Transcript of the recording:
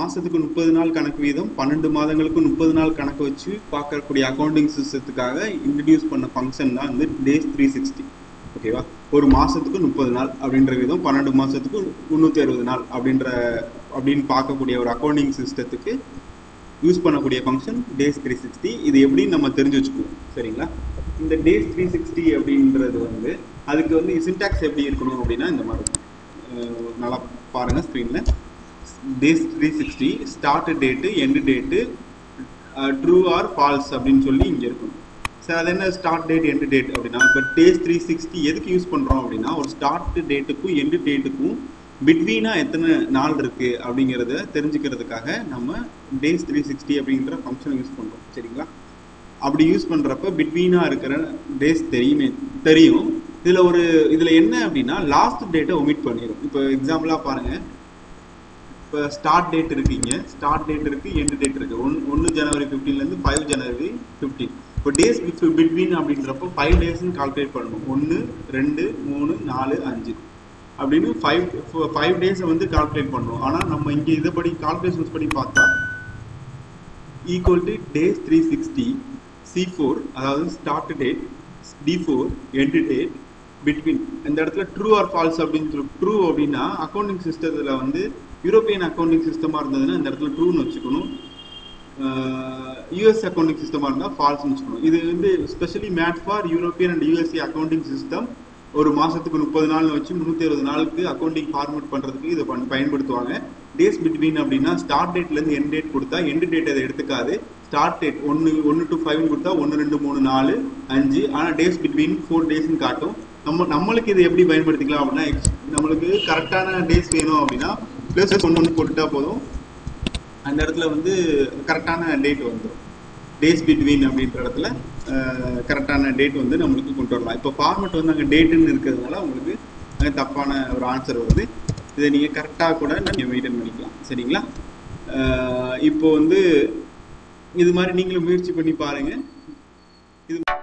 மாசத்துக்கு முப்பது நாள் கணக்கு வீதம் பன்னெண்டு மாதங்களுக்கு முப்பது நாள் கணக்கு வச்சு பார்க்கக்கூடிய அக்கௌண்டிங் சிஸ்டத்துக்காக இன்ட்ரடியூஸ் பண்ண ஃபங்க்ஷன் தான் வந்து டேஸ் த்ரீ சிக்ஸ்டி ஓகேவா ஒரு மாசத்துக்கு முப்பது நாள் அப்படின்ற விதம் பன்னெண்டு மாசத்துக்கு முந்நூற்றி அறுபது நாள் அப்படின்ற அப்படின்னு பார்க்கக்கூடிய ஒரு அக்கௌண்டிங் சிஸ்டத்துக்கு யூஸ் பண்ணக்கூடிய ஃபங்க்ஷன் டேஸ் த்ரீ சிக்ஸ்டி இது எப்படின்னு நம்ம தெரிஞ்சு வச்சுக்குவோம் சரிங்களா இந்த டேஸ் த்ரீ சிக்ஸ்டி அப்படின்றது வந்து அதுக்கு வந்து சின்டாக்ஸ் எப்படி இருக்கணும் அப்படின்னா இந்த மாதிரி இருக்கும் அஹ் நல்லா பாருங்க ஸ்க்ரீனில் days three sixty start date end date true or false அப்படின்னு சொல்லி இங்கே இருக்கணும் சார் அது என்ன ஸ்டார்ட் டேட் எண்டு டேட் அப்படின்னா இப்போ டேஸ் த்ரீ சிக்ஸ்டி எதுக்கு யூஸ் பண்ணுறோம் அப்படின்னா ஒரு ஸ்டார்ட் டேட்டுக்கும் எண்டு டேட்டுக்கும் பிட்வீனாக எத்தனை நாள் இருக்குது அப்படிங்கிறத தெரிஞ்சுக்கிறதுக்காக நம்ம டேஸ் த்ரீ சிக்ஸ்டி அப்படிங்கிற ஃபங்க்ஷனை யூஸ் பண்ணுறோம் சரிங்களா அப்படி யூஸ் பண்ணுறப்ப பிட்வீனாக இருக்கிற டேஸ் தெரியுமே தெரியும் இதில் ஒரு இதில் என்ன அப்படின்னா லாஸ்ட் டேட்டை ஒமிட் பண்ணிடும் இப்போ எக்ஸாம்பிளாக பாருங்கள் இப்போ ஸ்டார்ட் டேட் இருக்கீங்க ஸ்டார்ட் டேட் இருக்குது எண்டு டேட் இருக்குது ஒன் ஒன்று ஜனவரி ஃபிஃப்டீன்லேருந்து ஃபைவ் ஜனவரி ஃபிஃப்டீன் இப்போ டேஸ் பிட்வீன் அப்படின்றப்போ ஃபைவ் டேஸ்ன்னு கால்குலேட் பண்ணணும் ஒன்று ரெண்டு மூணு நாலு அஞ்சு அப்படின்னு ஃபைவ் ஃபைவ் டேஸை வந்து கால்குலேட் பண்ணணும் ஆனால் நம்ம இங்கே இதைப்படி கால்குலேஷன்ஸ் படி பார்த்தா equal to days three sixty C four அதாவது start date D four end date between இந்த இடத்துல ட்ரூ ஆர் ஃபால்ஸ் அப்படின்னு சொல்லி ட்ரூ அப்படின்னா அக்கௌண்டிங் சிஸ்டத்தில் வந்து யூரோப்பியன் அக்கௌண்டிங் சிஸ்டமாக இருந்ததுன்னா இந்த இடத்துல ட்ரூன்னு வச்சுக்கணும் யூஎஸ் அக்கௌண்டிங் சிஸ்டமாக இருந்தால் ஃபால்ஸ்னு வச்சுக்கணும் இது வந்து specially made for European and USA accounting system ஒரு மாதத்துக்கு முப்பது நாள் வச்சு முந்நூற்றி அறுபது நாளுக்கு அக்கௌண்டிங் ஃபார்மேட் பண்ணுறதுக்கு இதை பண் பயன்படுத்துவாங்க டேஸ் பிட்வீன் அப்படின்னா ஸ்டார்ட் டேட்லேருந்து எண்ட் டேட் கொடுத்தா எண்டு டேட் அதை எடுத்துக்காது ஸ்டார்ட் டேட் ஒன்று ஒன்று டு ஃபைவ்னு கொடுத்தா ஒன்று ரெண்டு மூணு நாலு அஞ்சு ஆனால் டேஸ் பிட்வீன் ஃபோர் டேஸ்னு காட்டும் நம்ம நம்மளுக்கு இதை எப்படி பயன்படுத்திக்கலாம் அப்படின்னா ex- நம்மளுக்கு கரெக்டான டேஸ் வேணும் அப்படின்னா ப்ளஸ் ஒன்று ஒன்று போட்டுட்டா போதும் அந்த இடத்துல வந்து கரெக்டான டேட் வந்துடும் டேஸ் பிட்வீன் அப்படின்ற இடத்துல கரெக்டான டேட் வந்து நம்மளுக்கு கொண்டு வரலாம் இப்போ ஃபார்மெட் வந்து அங்கே டேட்டுன்னு இருக்கிறதுனால உங்களுக்கு அங்கே தப்பான ஒரு ஆன்சர் வருது இதை நீங்கள் கரெக்டாக கூட நீங்கள் மெயின்டைன் பண்ணிக்கலாம் சரிங்களா அஹ் இப்போ வந்து இது மாதிரி நீங்களும் முயற்சி பண்ணி பாருங்கள் இது